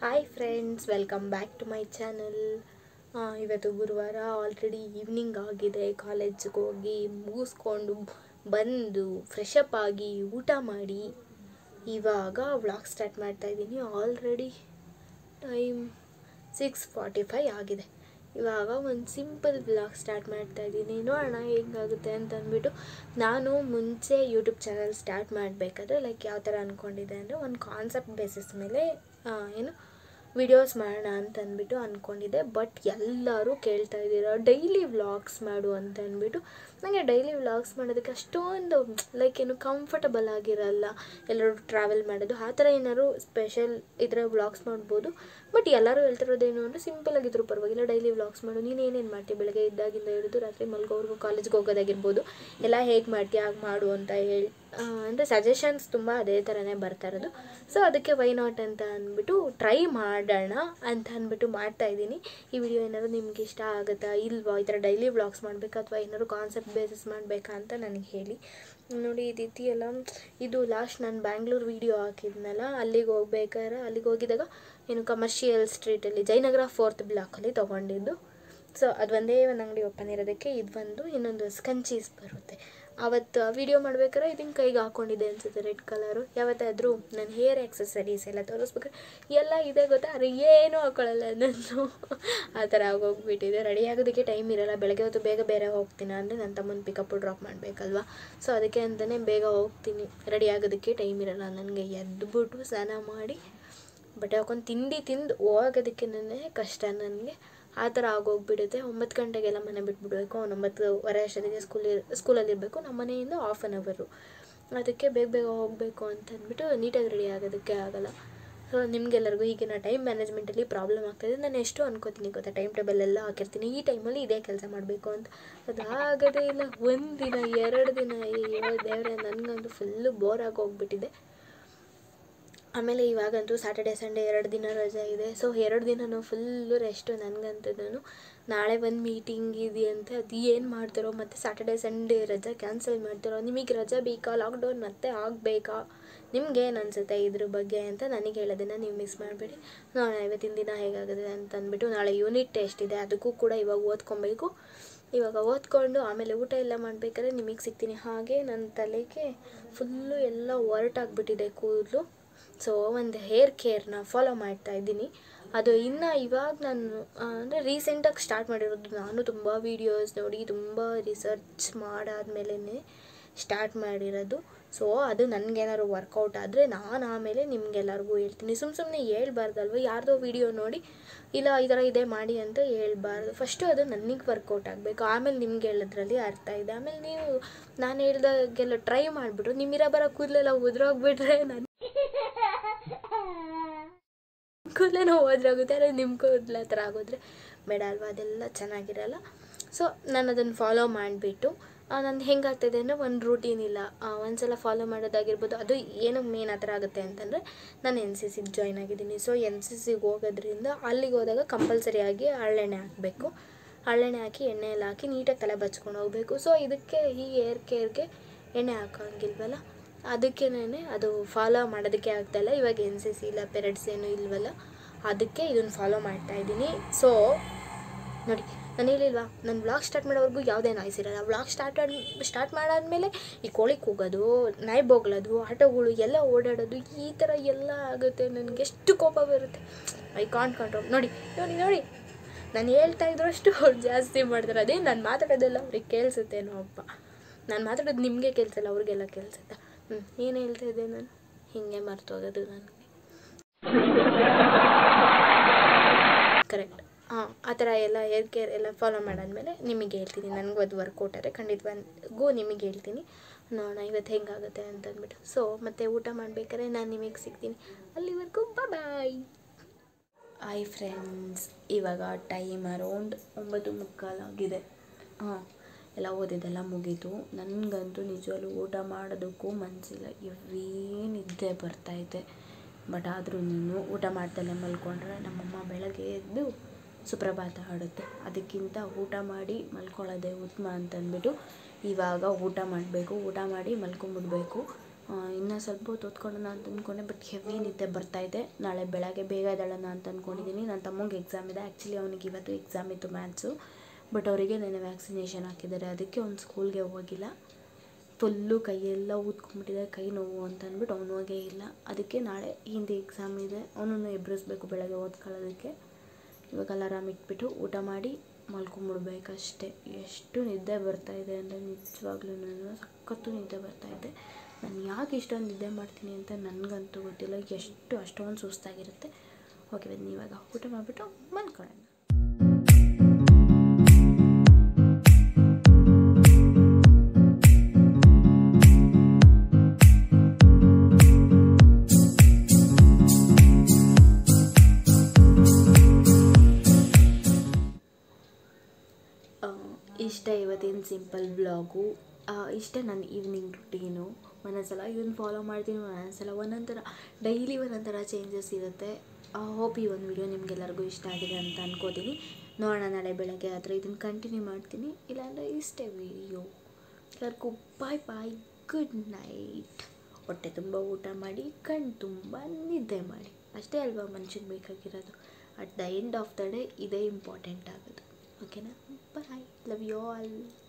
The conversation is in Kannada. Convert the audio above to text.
hi friends welcome back to my channel ಇವತ್ತು ಗುರುವಾರ ಆಲ್ರೆಡಿ ಈವ್ನಿಂಗ್ ಆಗಿದೆ ಕಾಲೇಜಿಗೆ ಹೋಗಿ ಮುಗಿಸ್ಕೊಂಡು ಬಂದು ಫ್ರೆಶ್ ಅಪ್ ಆಗಿ ಊಟ ಮಾಡಿ ಇವಾಗ ವ್ಲಾಗ್ ಸ್ಟಾರ್ಟ್ ಮಾಡ್ತಾ ಇದ್ದೀನಿ already time six forty five ಆಗಿದೆ ಇವಾಗ ಒಂದು ಸಿಂಪಲ್ ಬ್ಲಾಗ್ ಸ್ಟಾರ್ಟ್ ಮಾಡ್ತಾ ಇದ್ದೀನಿ ನೋಡೋಣ ಹೇಗಾಗುತ್ತೆ ಅಂತ ಅಂದ್ಬಿಟ್ಟು ನಾನು ಮುಂಚೆ ಯೂಟ್ಯೂಬ್ ಚಾನಲ್ ಸ್ಟಾರ್ಟ್ ಮಾಡಬೇಕಾದ್ರೆ ಲೈಕ್ ಯಾವ ಥರ ಅಂದ್ಕೊಂಡಿದ್ದೆ ಅಂದರೆ ಒಂದು ಕಾನ್ಸೆಪ್ಟ್ ಬೇಸಿಸ್ ಮೇಲೆ ಆ, ಏನು ವಿಡಿಯೋಸ್ ಮಾಡೋಣ ಅಂತ ಅಂದ್ಬಿಟ್ಟು ಅಂದ್ಕೊಂಡಿದ್ದೆ ಬಟ್ ಎಲ್ಲರೂ ಕೇಳ್ತಾ ಇದ್ದೀರ ಡೈಲಿ ವ್ಲಾಗ್ಸ್ ಮಾಡು ಅಂತ ಅಂದ್ಬಿಟ್ಟು ನನಗೆ ಡೈಲಿ ವ್ಲಾಗ್ಸ್ ಮಾಡೋದಕ್ಕೆ ಅಷ್ಟೊಂದು ಲೈಕ್ ಏನು ಕಂಫರ್ಟಬಲ್ ಆಗಿರಲ್ಲ ಎಲ್ಲರೂ ಟ್ರಾವೆಲ್ ಮಾಡೋದು ಆ ಥರ ಏನಾದ್ರು ಸ್ಪೆಷಲ್ ಇದರ ವ್ಲಾಗ್ಸ್ ಮಾಡ್ಬೋದು ಬಟ್ ಎಲ್ಲರೂ ಹೇಳ್ತಿರೋದೇನು ಅಂದರೆ ಸಿಂಪಲ್ ಆಗಿದ್ರು ಪರವಾಗಿಲ್ಲ ಡೈಲಿ ವ್ಲಾಗ್ಸ್ ಮಾಡು ನೀನು ಏನೇನು ಮಾಡ್ತೀಯ ಬೆಳಗ್ಗೆ ಇದ್ದಾಗಿಂದ ಹಿಡಿದು ರಾತ್ರಿ ಮಲ್ಗೋವರೆಗೂ ಕಾಲೇಜ್ಗೆ ಹೋಗೋದಾಗಿರ್ಬೋದು ಎಲ್ಲ ಹೇಗೆ ಮಾಡ್ತೀಯ ಹಾಗೆ ಮಾಡು ಅಂತ ಹೇಳಿ ಅಂದರೆ ಸಜೆಷನ್ಸ್ ತುಂಬ ಅದೇ ಥರನೇ ಬರ್ತಾ ಇರೋದು ಸೊ ಅದಕ್ಕೆ ವೈ ನಾಟ್ ಅಂತ ಅಂದ್ಬಿಟ್ಟು ಟ್ರೈ ಮಾಡೋಣ ಅಂತ ಅಂದ್ಬಿಟ್ಟು ಮಾಡ್ತಾ ಇದ್ದೀನಿ ಈ ವಿಡಿಯೋ ಏನಾದ್ರು ನಿಮ್ಗೆ ಇಷ್ಟ ಆಗುತ್ತಾ ಇಲ್ವಾ ಈ ಥರ ಡೈಲಿ ವ್ಲಾಗ್ಸ್ ಮಾಡಬೇಕಾ ಅಥವಾ ಏನಾದ್ರು ಕಾನ್ಸೆಪ್ಟ್ ಬೇಸಿಸ್ ಮಾಡಬೇಕಾ ಅಂತ ನನಗೆ ಹೇಳಿ ನೋಡಿ ಈ ರೀತಿ ಎಲ್ಲ ಇದು ಲಾಸ್ಟ್ ನಾನು ಬ್ಯಾಂಗ್ಳೂರು ವಿಡಿಯೋ ಹಾಕಿದ್ನಲ್ಲ ಅಲ್ಲಿಗೆ ಹೋಗ್ಬೇಕಾದ್ರೆ ಅಲ್ಲಿಗೆ ಹೋಗಿದಾಗ ಏನು ಕಮರ್ಷಿಯಲ್ ಸ್ಟ್ರೀಟಲ್ಲಿ ಜಯನಗರ ಫೋರ್ತ್ ಬ್ಲಾಕಲ್ಲಿ ತೊಗೊಂಡಿದ್ದು ಸೊ ಅದು ಒಂದೇ ಒಂದು ಅಂಗಡಿ ಓಪನ್ ಇರೋದಕ್ಕೆ ಇದು ಒಂದು ಇನ್ನೊಂದು ಸ್ಕಂಚೀಸ್ ಬರುತ್ತೆ ಅವತ್ತು ವಿಡಿಯೋ ಮಾಡ್ಬೇಕಾದ್ರೆ ಇದನ್ನು ಕೈಗೆ ಹಾಕ್ಕೊಂಡಿದ್ದೆ ಅನ್ಸುತ್ತೆ ರೆಡ್ ಕಲರು ಯಾವತ್ತಾದರೂ ನನ್ನ ಹೇರ್ ಆಕ್ಸೆಸರೀಸ್ ಎಲ್ಲ ತೋರಿಸ್ಬೇಕಾದ್ರೆ ಎಲ್ಲ ಇದೆ ಗೊತ್ತಾ ಅರೆ ಏನೂ ಹಾಕೊಳ್ಳಲ್ಲ ನಾನು ಆ ಥರ ಆಗೋಗ್ಬಿಟ್ಟಿದೆ ರೆಡಿ ಆಗೋದಕ್ಕೆ ಟೈಮ್ ಇರಲ್ಲ ಬೆಳಗ್ಗೆ ಹೊತ್ತು ಬೇಗ ಬೇರೆ ಹೋಗ್ತೀನಿ ಅಂದರೆ ನನ್ನ ತಮ್ಮನ ಪಿಕಪ್ ಡ್ರಾಪ್ ಮಾಡಬೇಕಲ್ವಾ ಸೊ ಅದಕ್ಕೆ ಅಂತಲೇ ಬೇಗ ಹೋಗ್ತೀನಿ ರೆಡಿ ಆಗೋದಕ್ಕೆ ಟೈಮ್ ಇರಲ್ಲ ನನಗೆ ಎದ್ಬಿಟ್ಟು ಸ್ನಾನ ಮಾಡಿ ಬಟ್ಟೆ ಹಾಕೊಂಡು ತಿಂಡಿ ತಿಂದು ಹೋಗೋದಕ್ಕೆ ಕಷ್ಟ ನನಗೆ ಆ ಥರ ಆಗೋಗ್ಬಿಡುತ್ತೆ ಒಂಬತ್ತು ಗಂಟೆಗೆಲ್ಲ ಮನೆ ಬಿಟ್ಬಿಡ್ಬೇಕು ಅವ್ನು ಒಂಬತ್ತುವರೆ ಅಷ್ಟೊತ್ತಿಗೆ ಸ್ಕೂಲ್ ಸ್ಕೂಲಲ್ಲಿ ಇರಬೇಕು ನಮ್ಮ ಮನೆಯಿಂದ ಹಾಫ್ ಆನ್ ಅವರು ಅದಕ್ಕೆ ಬೇಗ ಬೇಗ ಹೋಗಬೇಕು ಅಂತ ಅಂದ್ಬಿಟ್ಟು ನೀಟಾಗಿ ರೆಡಿ ಆಗೋದಕ್ಕೆ ಆಗಲ್ಲ ಸೊ ನಿಮಗೆಲ್ಲರಿಗೂ ಈಗಿನ ಟೈಮ್ ಮ್ಯಾನೇಜ್ಮೆಂಟಲ್ಲಿ ಪ್ರಾಬ್ಲಮ್ ಆಗ್ತಾಯಿದೆ ನಾನು ಎಷ್ಟು ಅನ್ಕೋತೀನಿ ಗೊತ್ತಾ ಟೈಮ್ ಟೇಬಲ್ ಎಲ್ಲ ಹಾಕಿರ್ತೀನಿ ಈ ಟೈಮಲ್ಲಿ ಇದೇ ಕೆಲಸ ಮಾಡಬೇಕು ಅಂತ ಅದು ಆಗೋದೇ ಇಲ್ಲ ಒಂದು ದಿನ ಎರಡು ದಿನ ಅಯ್ಯೋ ದೇವರೇ ನನಗಂತೂ ಫುಲ್ಲು ಬೋರ್ ಆಗಿ ಹೋಗ್ಬಿಟ್ಟಿದೆ ಆಮೇಲೆ ಇವಾಗಂತೂ ಸ್ಯಾಟರ್ಡೆ ಸಂಡೇ ಎರಡು ದಿನ ರಜೆ ಇದೆ ಸೊ ಎರಡು ದಿನನೂ ಫುಲ್ಲು ರೆಸ್ಟು ನನಗಂತದೂ ನಾಳೆ ಒಂದು ಮೀಟಿಂಗ್ ಇದೆಯಂತೆ ಅದು ಏನು ಮಾಡ್ತಾರೋ ಮತ್ತು ಸ್ಯಾಟರ್ಡೆ ಸಂಡೇ ರಜೆ ಕ್ಯಾನ್ಸಲ್ ಮಾಡ್ತಾರೋ ನಿಮಗೆ ರಜೆ ಬೇಕಾ ಲಾಕ್ಡೌನ್ ಮತ್ತೆ ಆಗಬೇಕಾ ನಿಮ್ಗೆ ಏನು ಅನಿಸುತ್ತೆ ಇದ್ರ ಬಗ್ಗೆ ಅಂತ ನನಗೆ ಹೇಳೋದನ್ನು ನೀವು ಮಿಸ್ ಮಾಡಬೇಡಿ ನೋಡೋಣ ಇವತ್ತಿನ ದಿನ ಹೇಗಾಗುತ್ತೆ ಅಂತ ಅಂದ್ಬಿಟ್ಟು ನಾಳೆ ಯೂನಿಟ್ ಟೆಸ್ಟ್ ಇದೆ ಅದಕ್ಕೂ ಕೂಡ ಇವಾಗ ಓದ್ಕೊಬೇಕು ಇವಾಗ ಓದ್ಕೊಂಡು ಆಮೇಲೆ ಊಟ ಎಲ್ಲ ಮಾಡಬೇಕಾದ್ರೆ ನಿಮಗೆ ಸಿಗ್ತೀನಿ ಹಾಗೆ ನನ್ನ ತಲೆಗೆ ಫುಲ್ಲು ಎಲ್ಲ ಹೊರಟಾಗ್ಬಿಟ್ಟಿದೆ ಕೂದಲು ಸೊ ಒಂದು ಹೇರ್ ಕೇರ್ನ ಫಾಲೋ ಮಾಡ್ತಾ ಇದ್ದೀನಿ ಅದು ಇನ್ನು ಇವಾಗ ನಾನು ಅಂದರೆ ರೀಸೆಂಟಾಗಿ ಸ್ಟಾರ್ಟ್ ಮಾಡಿರೋದು ನಾನು ತುಂಬ ವೀಡಿಯೋಸ್ ನೋಡಿ ತುಂಬ ರಿಸರ್ಚ್ ಮಾಡಾದ್ಮೇಲೆ ಸ್ಟಾರ್ಟ್ ಮಾಡಿರೋದು ಸೊ ಅದು ನನಗೇನಾದ್ರು ವರ್ಕೌಟ್ ಆದರೆ ನಾನು ಆಮೇಲೆ ನಿಮ್ಗೆಲ್ಲರಿಗೂ ಹೇಳ್ತೀನಿ ಸುಮ್ಮ ಸುಮ್ಮನೆ ಹೇಳ್ಬಾರ್ದಲ್ವ ಯಾರ್ದೋ ವೀಡಿಯೋ ನೋಡಿ ಇಲ್ಲ ಈ ಥರ ಇದೆ ಮಾಡಿ ಅಂತ ಹೇಳ್ಬಾರ್ದು ಫಸ್ಟು ಅದು ನನಗೆ ವರ್ಕೌಟ್ ಆಗಬೇಕು ಆಮೇಲೆ ನಿಮ್ಗೆ ಹೇಳೋದ್ರಲ್ಲಿ ಅರ್ಥ ಇದೆ ಆಮೇಲೆ ನೀವು ನಾನು ಹೇಳ್ದಾಗೆಲ್ಲ ಟ್ರೈ ಮಾಡಿಬಿಟ್ರು ನಿಮ್ಮಿರ ಬರೋ ಕೂದಲೆಲ್ಲ ಉದ್ರೋಗ್ಬಿಟ್ರೆ ನಾನು ಕೂದಲೇನೋ ಹೋದ್ರಾಗುತ್ತೆ ಆದರೆ ನಿಮ್ಮ ಕೂದಲ ಥರ ಆಗೋದ್ರೆ ಬೇಡ ಅಲ್ವಾ ಅದೆಲ್ಲ ಚೆನ್ನಾಗಿರಲ್ಲ ಸೊ ನಾನು ಅದನ್ನು ಫಾಲೋ ಮಾಡಿಬಿಟ್ಟು ನಂದು ಹೆಂಗಾಗ್ತಾಯಿದೆ ಅಂದರೆ ಒಂದು ರೂಟೀನ್ ಇಲ್ಲ ಒಂದು ಸಲ ಫಾಲೋ ಮಾಡೋದಾಗಿರ್ಬೋದು ಅದು ಏನಕ್ಕೆ ಮೇನ್ ಆ ಥರ ಆಗುತ್ತೆ ಅಂತಂದರೆ ನಾನು ಎನ್ ಸಿ ಸಿಗೆ ಜಾಯ್ನ್ ಆಗಿದ್ದೀನಿ ಸೊ ಎನ್ ಸಿ ಸಿಗೆ ಹೋಗೋದ್ರಿಂದ ಅಲ್ಲಿಗೆ ಹೋದಾಗ ಕಂಪಲ್ಸರಿಯಾಗಿ ಹಳ್ಳೆಣ್ಣೆ ಹಾಕಬೇಕು ಹಳ್ಳೆಣ್ಣೆ ಹಾಕಿ ಎಣ್ಣೆ ಎಲ್ಲ ಹಾಕಿ ನೀಟಾಗಿ ತಲೆ ಬಚ್ಕೊಂಡು ಹೋಗಬೇಕು ಸೊ ಇದಕ್ಕೆ ಈ ಏರ್ ಕೇರ್ಗೆ ಎಣ್ಣೆ ಹಾಕೋಂಗಿಲ್ವಲ್ಲ ಅದಕ್ಕೇನೆ ಅದು ಫಾಲೋ ಮಾಡೋದಕ್ಕೆ ಆಗ್ತಾಯಿಲ್ಲ ಇವಾಗ ಎನ್ ಸಿ ಸಿ ಇಲ್ಲ ಪೆರಡ್ಸ್ ಏನು ಇಲ್ವಲ್ಲ ಅದಕ್ಕೆ ಇದನ್ನು ಫಾಲೋ ಮಾಡ್ತಾ ಇದ್ದೀನಿ ಸೊ ನೋಡಿ ನಾನು ಹೇಳಿಲ್ವಾ ನಾನು ವ್ಲಾಗ್ ಸ್ಟಾರ್ಟ್ ಮಾಡೋವರೆಗೂ ಯಾವುದೇ ನಾಯ್ಸ್ ಇರಲ್ಲ ವ್ಲಾಗ್ ಸ್ಟಾರ್ಟ್ ಸ್ಟಾರ್ಟ್ ಮಾಡಾದ್ಮೇಲೆ ಈ ಕೋಳಿ ಕೂಗೋದು ನಾಯಿ ಬೋಗ್ಲೋದು ಆಟೋಗಳು ಎಲ್ಲ ಓಡಾಡೋದು ಈ ಥರ ಎಲ್ಲ ಆಗುತ್ತೆ ನನಗೆ ಎಷ್ಟು ಕೋಪ ಬರುತ್ತೆ ಐ ಕಾಂಟ್ ಕಂಟ್ರೋಲ್ ನೋಡಿ ನೋಡಿ ನೋಡಿ ನಾನು ಹೇಳ್ತಾ ಇದ್ರಷ್ಟು ಅವ್ರು ಜಾಸ್ತಿ ಮಾಡ್ತಾರೆ ಅದೇ ನಾನು ಮಾತಾಡೋದೆಲ್ಲ ಅವ್ರಿಗೆ ಕೇಳಿಸುತ್ತೇನೋ ಅಪ್ಪ ನಾನು ಮಾತಾಡೋದು ನಿಮಗೆ ಕೇಳಿಸಲ್ಲ ಅವ್ರಿಗೆಲ್ಲ ಕೇಳಿಸುತ್ತಾ ಹ್ಞೂ ಏನು ಹೇಳ್ತಾ ಇದ್ದೆ ನಾನು ಹೀಗೆ ಮರ್ತೋಗೋದು ನನಗೆ ಕರೆಕ್ಟ್ ಹಾಂ ಆ ಥರ ಎಲ್ಲ ಹೇರ್ ಕೇರ್ ಎಲ್ಲ ಫಾಲೋ ಮಾಡಾದ್ಮೇಲೆ ನಿಮಗೆ ಹೇಳ್ತೀನಿ ನನಗೂ ಅದು ವರ್ಕೌಟ್ ಆದರೆ ಖಂಡಿತವಾಗೂ ನಿಮಗೆ ಹೇಳ್ತೀನಿ ನೋಡೋಣ ಇವತ್ತು ಹೆಂಗಾಗುತ್ತೆ ಅಂತ ಅಂದ್ಬಿಟ್ಟು ಸೊ ಮತ್ತೆ ಊಟ ಮಾಡಬೇಕಾದ್ರೆ ನಾನು ನಿಮಗೆ ಸಿಗ್ತೀನಿ ಅಲ್ಲಿವರೆಗೂ ಬಾಯ್ ಹಾಯ್ ಫ್ರೆಂಡ್ಸ್ ಇವಾಗ ಟೈಮ್ ಅರೌಂಡ್ ಒಂಬತ್ತು ಮುಕ್ಕಾಲಾಗಿದೆ ಹಾಂ ಎಲ್ಲ ಓದಿದ್ದೆಲ್ಲ ಮುಗೀತು ನನಗಂತೂ ನಿಜವಾಗ್ಲೂ ಊಟ ಮಾಡೋದಕ್ಕೂ ಮನಸ್ಸಿಲ್ಲ ಇವೇ ನಿದ್ದೆ ಬರ್ತೈತೆ ಬಟ್ ಆದ್ರೂ ನೀನು ಊಟ ಮಾಡ್ದಲ್ಲೇ ಮಲ್ಕೊಂಡ್ರೆ ನಮ್ಮಮ್ಮ ಬೆಳಗ್ಗೆ ಎದ್ದು ಸುಪ್ರಭಾತ ಹಾಡುತ್ತೆ ಅದಕ್ಕಿಂತ ಊಟ ಮಾಡಿ ಮಲ್ಕೊಳ್ಳೋದೇ ಉತ್ತಮ ಅಂತಂದ್ಬಿಟ್ಟು ಇವಾಗ ಊಟ ಮಾಡಬೇಕು ಊಟ ಮಾಡಿ ಮಲ್ಕೊಂಬಿಡ್ಬೇಕು ಇನ್ನೂ ಸ್ವಲ್ಪ ಹೊತ್ತು ಓದ್ಕೊಳ್ಳೋಣ ಅಂತ ಅಂದ್ಕೊಂಡೆ ಬಟ್ ಹೆವಿ ನಿದ್ದೆ ಬರ್ತಾಯಿದೆ ನಾಳೆ ಬೆಳಗ್ಗೆ ಬೇಗ ಎದ್ದೇಳೋಣ ಅಂತ ಅಂದ್ಕೊಂಡಿದ್ದೀನಿ ನನ್ನ ತಮ್ಮಂಗೆ ಎಕ್ಸಾಮ್ ಇದೆ ಆ್ಯಕ್ಚುಲಿ ಅವನಿಗೆ ಇವತ್ತು ಎಕ್ಸಾಮ್ ಇತ್ತು ಮ್ಯಾಥ್ಸು ಬಟ್ ಅವರಿಗೆ ನೆನೆ ವ್ಯಾಕ್ಸಿನೇಷನ್ ಹಾಕಿದ್ದಾರೆ ಅದಕ್ಕೆ ಅವ್ನು ಸ್ಕೂಲ್ಗೆ ಹೋಗಿಲ್ಲ ಫುಲ್ಲು ಕೈಯೆಲ್ಲ ಊದ್ಕೊಂಡ್ಬಿಟ್ಟಿದೆ ಕೈ ನೋವು ಅಂತ ಅಂದ್ಬಿಟ್ಟು ಅವನು ಹೋಗೇ ಇಲ್ಲ ಅದಕ್ಕೆ ನಾಳೆ ಹಿಂದಿ ಎಕ್ಸಾಮ್ ಇದೆ ಅವನನ್ನು ಎಬ್ಬರಿಸ್ಬೇಕು ಬೆಳಗ್ಗೆ ಓದ್ಕೊಳ್ಳೋದಕ್ಕೆ ಇವಾಗ ಅಲಾರಾಮ್ ಇಟ್ಬಿಟ್ಟು ಊಟ ಮಾಡಿ ಮಲ್ಕೊಂಬಿಡ್ಬೇಕಷ್ಟೆ ಎಷ್ಟು ನಿದ್ದೆ ಬರ್ತಾಯಿದೆ ಅಂದರೆ ನಿಜವಾಗ್ಲೂ ಸಖತ್ತು ನಿದ್ದೆ ಬರ್ತಾಯಿದೆ ನಾನು ಯಾಕೆ ಇಷ್ಟೊಂದು ನಿದ್ದೆ ಮಾಡ್ತೀನಿ ಅಂತ ನನಗಂತೂ ಗೊತ್ತಿಲ್ಲ ಎಷ್ಟು ಅಷ್ಟೊಂದು ಸುಸ್ತಾಗಿರುತ್ತೆ ಓಕೆ ಬನ್ನಿ ಇವಾಗ ಊಟ ಮಾಡಿಬಿಟ್ಟು ಮಲ್ಕೊಳ್ಳೋಣ ಇಷ್ಟ ಇವತ್ತಿನ ಸಿಂಪಲ್ ಬ್ಲಾಗು ಇಷ್ಟ ನನ್ನ ಈವ್ನಿಂಗ್ ರುಟೀನು ಒಂದೊಂದ್ಸಲ ಇದನ್ನು ಫಾಲೋ ಮಾಡ್ತೀನಿ ಒಂದೊಂದ್ಸಲ ಒಂದೊಂದು ಥರ ಡೈಲಿ ಒಂದೊಂದು ಥರ ಚೇಂಜಸ್ ಇರುತ್ತೆ ಹೋಪ್ ಈ ಒಂದು ವಿಡಿಯೋ ನಿಮ್ಗೆಲ್ಲರಿಗೂ ಇಷ್ಟ ಆಗಿದೆ ಅಂತ ಅನ್ಕೋತೀನಿ ನೋಡೋಣ ನಾಳೆ ಬೆಳಗ್ಗೆ ಆದರೆ ಇದನ್ನು ಕಂಟಿನ್ಯೂ ಮಾಡ್ತೀನಿ ಇಲ್ಲಾಂದರೆ ಇಷ್ಟೇ ವಿಡಿಯೋ ಎಲ್ಲರಿಗೂ ಬಾಯ್ ಬಾಯ್ ಗುಡ್ ನೈಟ್ ಹೊಟ್ಟೆ ತುಂಬ ಊಟ ಮಾಡಿ ಕಣ್ಣು ತುಂಬ ನಿದ್ದೆ ಮಾಡಿ ಅಷ್ಟೇ ಅಲ್ವಾ ಮನುಷ್ಯಗೆ ಬೇಕಾಗಿರೋದು at the end of the day ಇದೇ ಇಂಪಾರ್ಟೆಂಟ್ ಆಗೋದು ಓಕೆನಾ ಬಾಯ್ ಲವ್ ಯು ಆಲ್